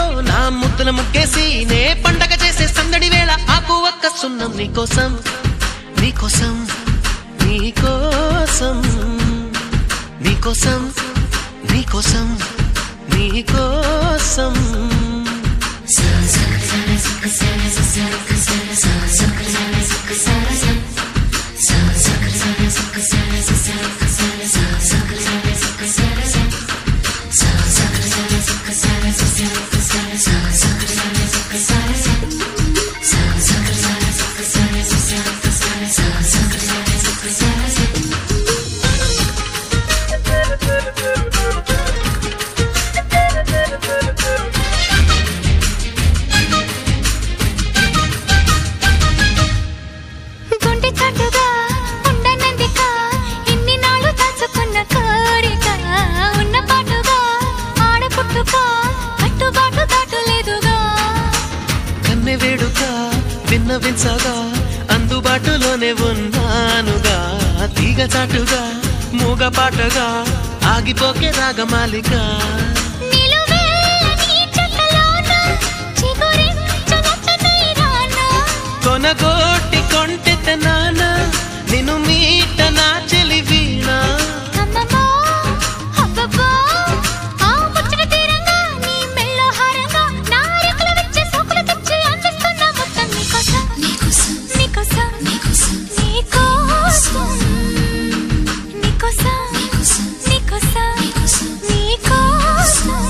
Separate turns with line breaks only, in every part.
బొట్టుతో నా ముద్దుల ముగ్గేసి నే పండగ చేసే సందడి వేళ ఆకు ఒక్క సున్నం నీకోసం నీకోసం నీకోసం నీకోసం నీకోసం నీకోసం
గుండె చాటుగా ఉండనందిక ఇన్ని నాళ్ళు దాచుకున్న కోరిక ఉన్న పాటుగా ఆడపుట్టుక కట్టుబాటు దాటలేదుగా
కన్నె వేడుక విన్నవించగా అందుబాటులోనే ఉన్నానుగా తీగ చాటుగా మూగ పాటగా ఆగిపోకే రాగమాలిక
నిలువెల్ల నీ చెక్కలోన చిగురించునట్టనై రానా
కొనగోటి కొంటెత నాన నిన్ను మీట నా చెలి వీణ
అమ్మమ్మో అబ్బబ్బో ఆ ముచ్చట తీరంగా నీ మెళ్ళో హారంగా నా రెక్కలు విచ్చే సోకులు తెచ్చి అందిస్తున్నా మొత్తం నీకోసం నీకోసం నీకోసం నీకోసం నీకోసం నీకోసం నీకోసం నీకోసం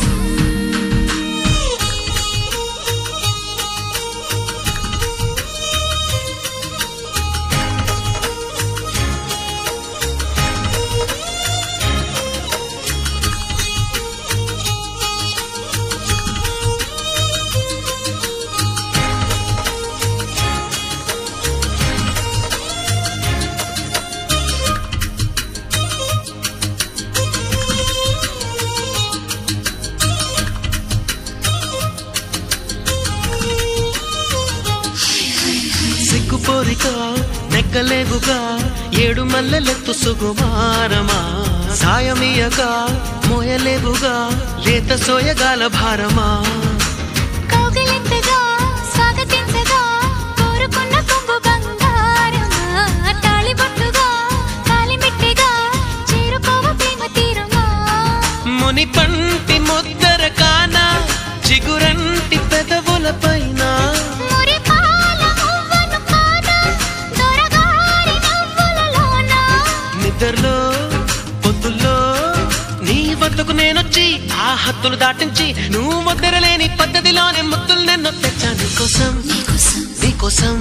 సిగ్గుపోరిక నెక్కలేవుగా ఏడు మల్లెలెత్తు సుగుమారమా సాయమీయక మోయలేవుగా లేత సోయగాల భారమా
కౌగిలింతగా స్వాగతించగా కోరుకున్న కొంగు బంగారమా తాళిబొట్టుగా కాలిమిట్టిగా చేరుకోవ ప్రేమ తీరమా
ముని పంటి ముద్దర కాన చిగురంటి పెదవుల పైన
మురిపాల మువ్వను కాన దొరగారి నవ్వులలోన
నిద్రలో పొద్దుల్లో నీ వద్దకు నేనొచ్చి ఆ హద్దులు దాటించి నువ్వు ముద్దరలేని పద్ధతిలోనే ముద్దులు నిన్ను తెచ్చా నీకోసం నీకోసం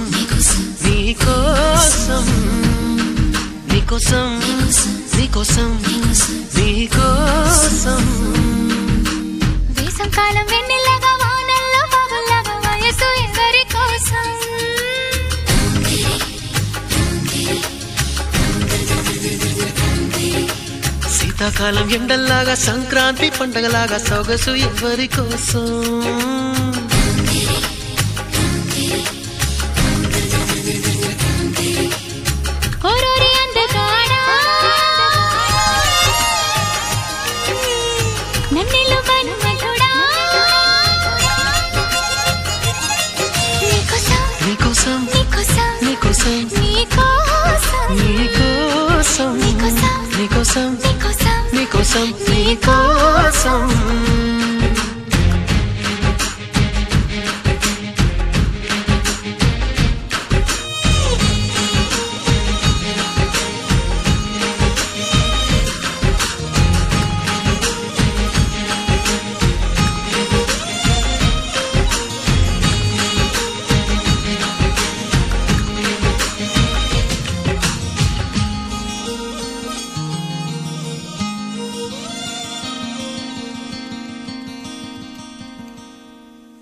నీకోసం నీకోసం నీకోసం నీకోసం
వేసం కాలం వెన్నెలగా వానల్లో బాబుల్లాగా వయసు ఎవరి కోసం
శీతాకాలం ఎండల్లాగా సంక్రాంతి పండగలాగా సొగసు ఎవరి కోసం
ఓరోరి అందగాడా నన్నెలు బనుమలుడా నీకోసం
నీకోసం
నీకోసం
నీకోసం
నీకోసం
నీకోసం
నీకోసం
నీకోసం
నీకోసం
నీకోసం నీకోసం